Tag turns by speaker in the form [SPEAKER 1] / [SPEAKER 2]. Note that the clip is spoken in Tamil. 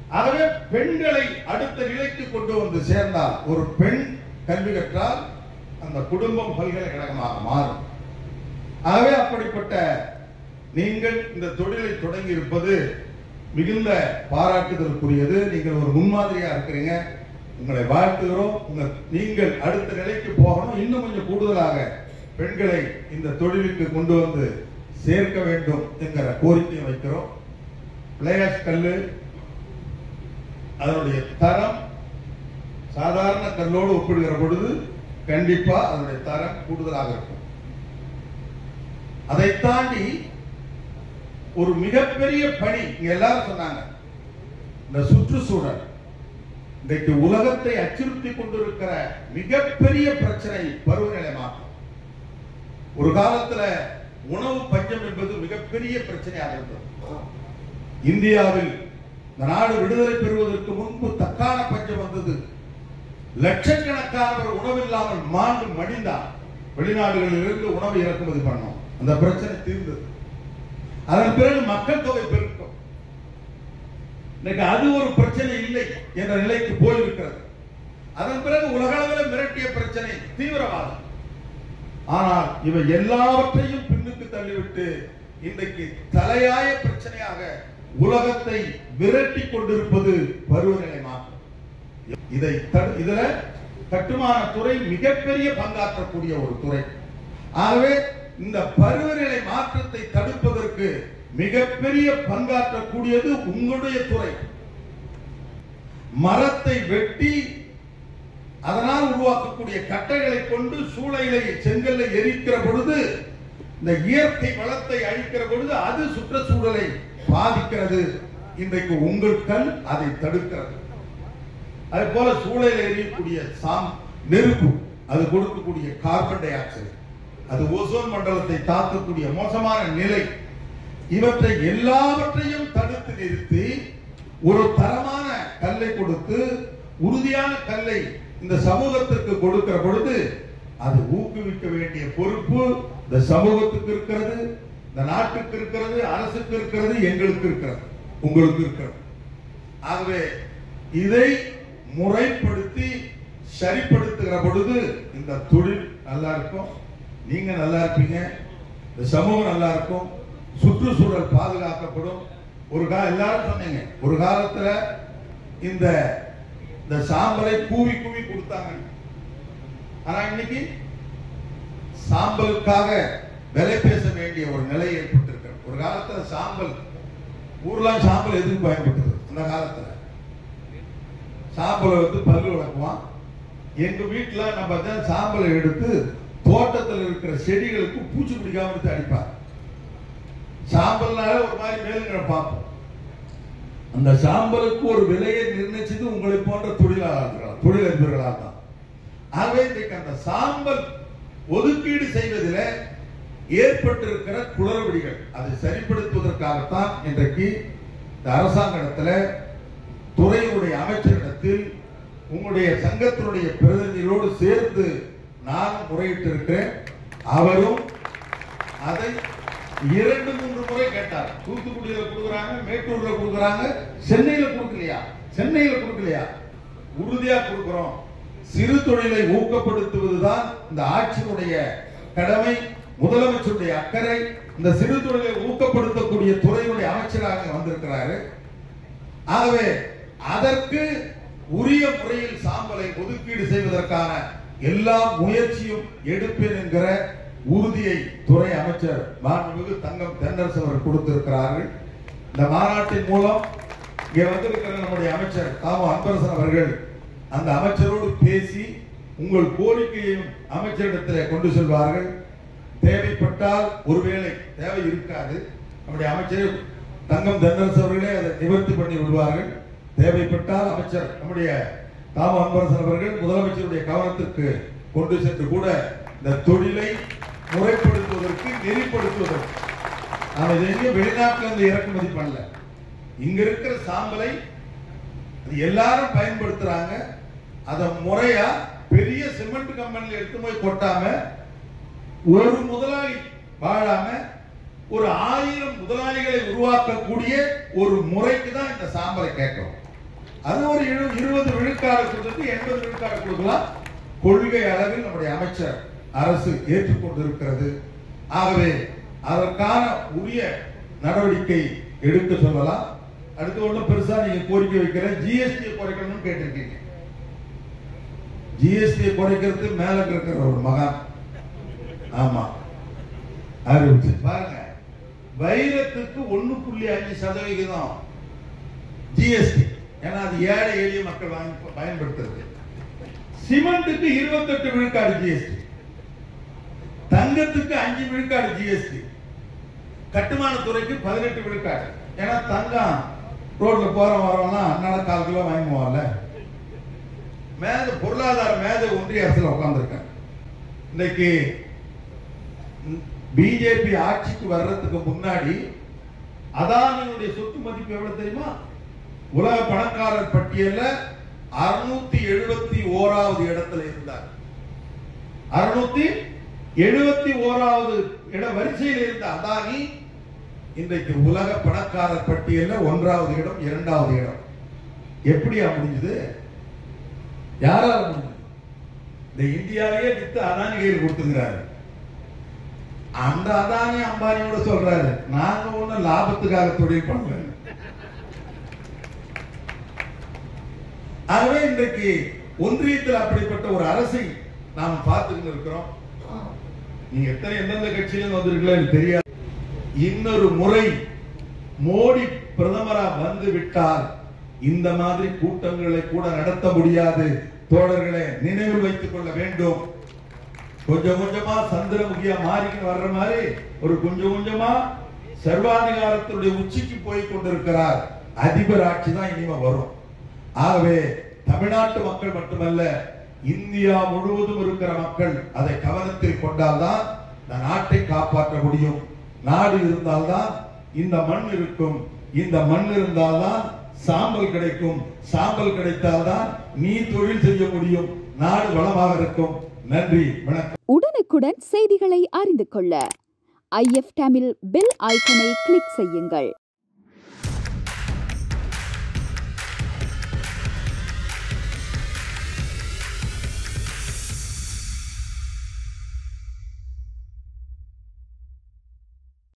[SPEAKER 1] ஆகவே பெண்களை அடுத்த நிலைக்கு கொண்டு வந்து சேர்ந்தால் ஒரு பெண் கல்வி கற்றால் அந்த குடும்பம் பல்கலைக்கழகமாக மாறும் ஆகவே அப்படிப்பட்ட நீங்கள் இந்த தொழிலை தொடங்கி இருப்பது மிகுந்த பாராட்டுதலுக்குரியது நீங்கள் ஒரு முன்மாதிரியா இருக்கிறீங்க உங்களை வாழ்த்துகிறோம் உங்க நீங்கள் அடுத்த நிலைக்கு போகணும் இன்னும் கொஞ்சம் கூடுதலாக பெண்களை இந்த தொழிலுக்கு கொண்டு வந்து சேர்க்க வேண்டும் என்கிற கோரிக்கையை வைக்கிறோம் பிளேயாஷ் கல்லு அதனுடைய தரம் சாதாரண கல்லோடு ஒப்பிடுகிற பொழுது கண்டிப்பா அதனுடைய தரம் கூடுதலாக இருக்கும் அதை தாண்டி ஒரு மிகப்பெரிய பணி இங்க எல்லாரும் சொன்னாங்க இந்த சுற்றுச்சூழல் இன்றைக்கு உலகத்தை அச்சுறுத்தி கொண்டிருக்கிற மிகப்பெரிய பிரச்சனை பருவநிலை மாற்றம் ஒரு காலத்துல உணவு பஞ்சம் என்பது மிகப்பெரிய பிரச்சனையாக இருந்தது இந்தியாவில் இந்த நாடு விடுதலை பெறுவதற்கு முன்பு தக்கான பஞ்சம் வந்தது லட்சக்கணக்கானவர் உணவு இல்லாமல் மாண்டு மடிந்தார் வெளிநாடுகளில் இருந்து உணவு இறக்குமதி பண்ணோம் அந்த பிரச்சனை தீர்ந்தது அதன் பிறகு மக்கள் தொகை பெருக்கம் இன்னைக்கு அது ஒரு பிரச்சனை இல்லை என்ற நிலைக்கு போயிருக்கிறது அதன் பிறகு உலகளவில் மிரட்டிய பிரச்சனை தீவிரவாதம் ஆனால் இவை எல்லாவற்றையும் பின்னுக்கு தள்ளிவிட்டு இன்றைக்கு தலையாய பிரச்சனையாக உலகத்தை விரட்டி கொண்டிருப்பது பருவநிலை மாற்றம் இதை தடு- இதுல கட்டுமான துறை மிகப்பெரிய பங்காற்றக்கூடிய ஒரு துறை ஆகவே இந்த பருவநிலை மாற்றத்தை தடுப்பதற்கு மிகப்பெரிய பங்காற்றக்கூடியது உங்களுடைய துறை மரத்தை வெட்டி அதனால் உருவாக்கக்கூடிய கட்டைகளை கொண்டு சூளைகளை செங்கல்லை எரிக்கிற பொழுது இந்த இயற்கை வளத்தை அழிக்கிற பொழுது அது சுற்றுச்சூழலை பாதிக்கிறது இன்றைக்கு உங்கள் கல் அதை தடுக்கிறது அது போல சூளையில் எரியக்கூடிய சாம் நெருப்பு அது கொடுக்கக்கூடிய கார்பன் டை ஆக்சைடு அது ஓசோன் மண்டலத்தை தாக்கக்கூடிய மோசமான நிலை இவற்றை எல்லாவற்றையும் தடுத்து நிறுத்தி ஒரு தரமான கல்லை கொடுத்து உறுதியான கல்லை இந்த சமூகத்திற்கு கொடுக்கிற பொழுது அது ஊக்குவிக்க வேண்டிய பொறுப்பு இந்த சமூகத்துக்கு இருக்கிறது இந்த நாட்டுக்கு இருக்கிறது அரசுக்கு இருக்கிறது எங்களுக்கு இருக்கிறது உங்களுக்கு இருக்கிறது ஆகவே இதை முறைப்படுத்தி சரிப்படுத்துகிற பொழுது இந்த தொழில் நல்லா இருக்கும் நீங்க நல்லா இருப்பீங்க இந்த சமூகம் நல்லா இருக்கும் சுற்றுச்சூழல் பாதுகாக்கப்படும் ஒரு கா எல்லாரும் சொன்னீங்க ஒரு காலத்துல இந்த இந்த சாம்பலை கூவி கூவி கொடுத்தாங்க ஆனா இன்னைக்கு சாம்பலுக்காக விலை பேச வேண்டிய ஒரு நிலை ஏற்பட்டிருக்கு ஒரு காலத்துல சாம்பல் ஊர்லாம் சாம்பல் எதுக்கு பயன்பட்டது அந்த காலத்துல சாம்பலை வந்து பல்லு விளக்குவான் எங்க வீட்டுல நம்ம தான் சாம்பலை எடுத்து தோட்டத்தில் இருக்கிற செடிகளுக்கு பூச்சி பிடிக்காம எடுத்து அடிப்பார் சாம்பல்னால ஒரு மாதிரி மேலுங்களை பார்ப்போம் அந்த சாம்பலுக்கு ஒரு விலையை நிர்ணயிச்சது உங்களை போன்ற தொழிலாளர்கள் தொழிலதிபர்களாக தான் ஆகவே இன்றைக்கு அந்த சாம்பல் ஒதுக்கீடு செய்வதில் ஏற்பட்டிருக்கிற குளறுபடிகள் அதை சரிப்படுத்துவதற்காகத்தான் இன்றைக்கு இந்த அரசாங்கத்தில் துறையினுடைய அமைச்சரிடத்தில் உங்களுடைய சங்கத்தினுடைய பிரதிநிதிகளோடு சேர்ந்து நான் முறையிட்டிருக்கிறேன் அவரும் அதை இரண்டு மூன்று முறை கேட்டார் தூத்துக்குடியில கொடுக்குறாங்க மேட்டூர்ல கொடுக்குறாங்க சென்னையில கொடுக்கலையா சென்னையில கொடுக்கலையா உறுதியா கொடுக்கிறோம் சிறு தொழிலை ஊக்கப்படுத்துவதுதான் இந்த ஆட்சியினுடைய கடமை முதலமைச்சருடைய அக்கறை இந்த சிறு தொழிலை ஊக்கப்படுத்தக்கூடிய துறையினுடைய அமைச்சராக வந்திருக்கிறாரு ஆகவே அதற்கு உரிய முறையில் சாம்பலை ஒதுக்கீடு செய்வதற்கான எல்லா முயற்சியும் எடுப்பேன் என்கிற உறுதியை துறை அமைச்சர் மாண்புமிகு தங்கம் தென்னரசு அவர் கொடுத்திருக்கிறார்கள் இந்த மாநாட்டின் மூலம் இங்கே வந்திருக்கிற நம்முடைய அமைச்சர் தாமு அன்பரசன் அவர்கள் அந்த அமைச்சரோடு பேசி உங்கள் கோரிக்கையையும் அமைச்சரிடத்திலே கொண்டு செல்வார்கள் தேவைப்பட்டால் ஒருவேளை தேவை இருக்காது நம்முடைய அமைச்சர் தங்கம் தென்னரசு அவர்களே அதை நிவர்த்தி பண்ணி விடுவார்கள் தேவைப்பட்டால் அமைச்சர் நம்முடைய தாம அன்பரசன் அவர்கள் முதலமைச்சருடைய கவனத்திற்கு கொண்டு சென்று கூட இந்த தொழிலை முறைப்படுத்துவதற்கு நெறிப்படுத்துவதற்கு நாம் இதை எங்கேயும் வெளிநாட்டுல இருந்து இறக்குமதி பண்ணல இங்க இருக்கிற சாம்பலை அது எல்லாரும் பயன்படுத்துறாங்க அத முறையா பெரிய சிமெண்ட் கம்பெனில எடுத்து போய் கொட்டாம ஒரு முதலாளி வாழாம ஒரு ஆயிரம் முதலாளிகளை உருவாக்கக்கூடிய ஒரு முறைக்கு தான் இந்த சாம்பலை கேட்கிறோம் அது ஒரு இரு- இருபது விழுக்காடு கொடுத்து எண்பது விழுக்காடு கொடுக்கலாம் கொள்கை அளவில் நம்முடைய அமைச்சர் அரசு ஏற்றுக்கொண்டிருக்கிறது ஆகவே அதற்கான உரிய நடவடிக்கை எடுக்க சொல்லலாம் அடுத்து ஒன்றும் பெருசா நீங்க கோரிக்கை வைக்கிற ஜிஎஸ்டி குறைக்கணும்னு கேட்டிருக்கீங்க ஜிஎஸ்டி குறைக்கிறது மேல இருக்கிற ஒரு மகான் ஆமா அறிவிச்சு பாருங்க வைரத்துக்கு ஒண்ணு புள்ளி அஞ்சு சதவிகிதம் ஜிஎஸ்டி ஏன்னா அது ஏழை எளிய மக்கள் வாங்கி பயன்படுத்துறது சிமெண்ட்டுக்கு இருபத்தெட்டு விழுக்காடு ஜிஎஸ்டி தங்கத்துக்கு அஞ்சு விழுக்காடு ஜிஎஸ்டி கட்டுமான துறைக்கு பதினெட்டு விழுக்காடு ஏன்னா தங்கம் ரோட்ல போற வரோம்னா அண்ணால கால் கிலோ வாங்குவோம்ல மேத பொருளாதார மேத ஒன்றிய அரசுல உட்கார்ந்துருக்கேன் இன்னைக்கு பிஜேபி ஆட்சிக்கு வர்றதுக்கு முன்னாடி அதானியுடைய சொத்து மதிப்பு எவ்வளவு தெரியுமா உலக பணக்காரர் பட்டியல்ல அறுநூத்தி எழுபத்தி ஓராவது இடத்துல இருந்தார் அறுநூத்தி எழுபத்தி ஓராவது இட வரிசையில் இருந்த அதானி இன்றைக்கு உலக பணக்காரர் பட்டியல்ல ஒன்றாவது இடம் இரண்டாவது இடம் எப்படியா முடிஞ்சது யாரால முடிஞ்சது இந்த இந்தியாவையே வித்து அதானி கையில் கொடுத்துங்கிறாரு அந்த அதானி அம்பானியோட சொல்றாரு நாங்க ஒண்ணும் லாபத்துக்காக தொழில் பண்ணல ஆகவே இன்றைக்கு ஒன்றியத்தில் அப்படிப்பட்ட ஒரு அரசை நாம் பார்த்துக்கிட்டு இருக்கிறோம் நீங்க எத்தனை எந்தெந்த கட்சியில வந்திருக்கீங்களோ எனக்கு தெரியாது இன்னொரு முறை மோடி பிரதமரா வந்து விட்டால் இந்த மாதிரி கூட்டங்களை கூட நடத்த முடியாது தோழர்களே நினைவில் வைத்துக் கொள்ள வேண்டும் கொஞ்சம் கொஞ்சமா சந்திரமுகியா மாறிக்கிட்டு வர்ற மாதிரி ஒரு கொஞ்சம் கொஞ்சமா சர்வாதிகாரத்தினுடைய உச்சிக்கு போய் கொண்டிருக்கிறார் அதிபர் ஆட்சி தான் இனிமே வரும் ஆகவே தமிழ்நாட்டு மக்கள் மட்டுமல்ல இந்தியா முழுவதும் இருக்கிற மக்கள் அதை கவனத்தில் கொண்டால்தான் இந்த நாட்டை காப்பாற்ற முடியும் நாடு இருந்தால்தான் இந்த மண் இருக்கும் இந்த மண் இருந்தால்தான் சாம்பல் கிடைக்கும் சாம்பல் கிடைத்தால்தான் நீ தொழில் செய்ய முடியும் நாடு வளமாக இருக்கும் நன்றி வணக்கம்
[SPEAKER 2] உடனுக்குடன் செய்திகளை அறிந்து கொள்ள ஐஎஃப் தமிழ் பெல் ஐக்கனை கிளிக் செய்யுங்கள்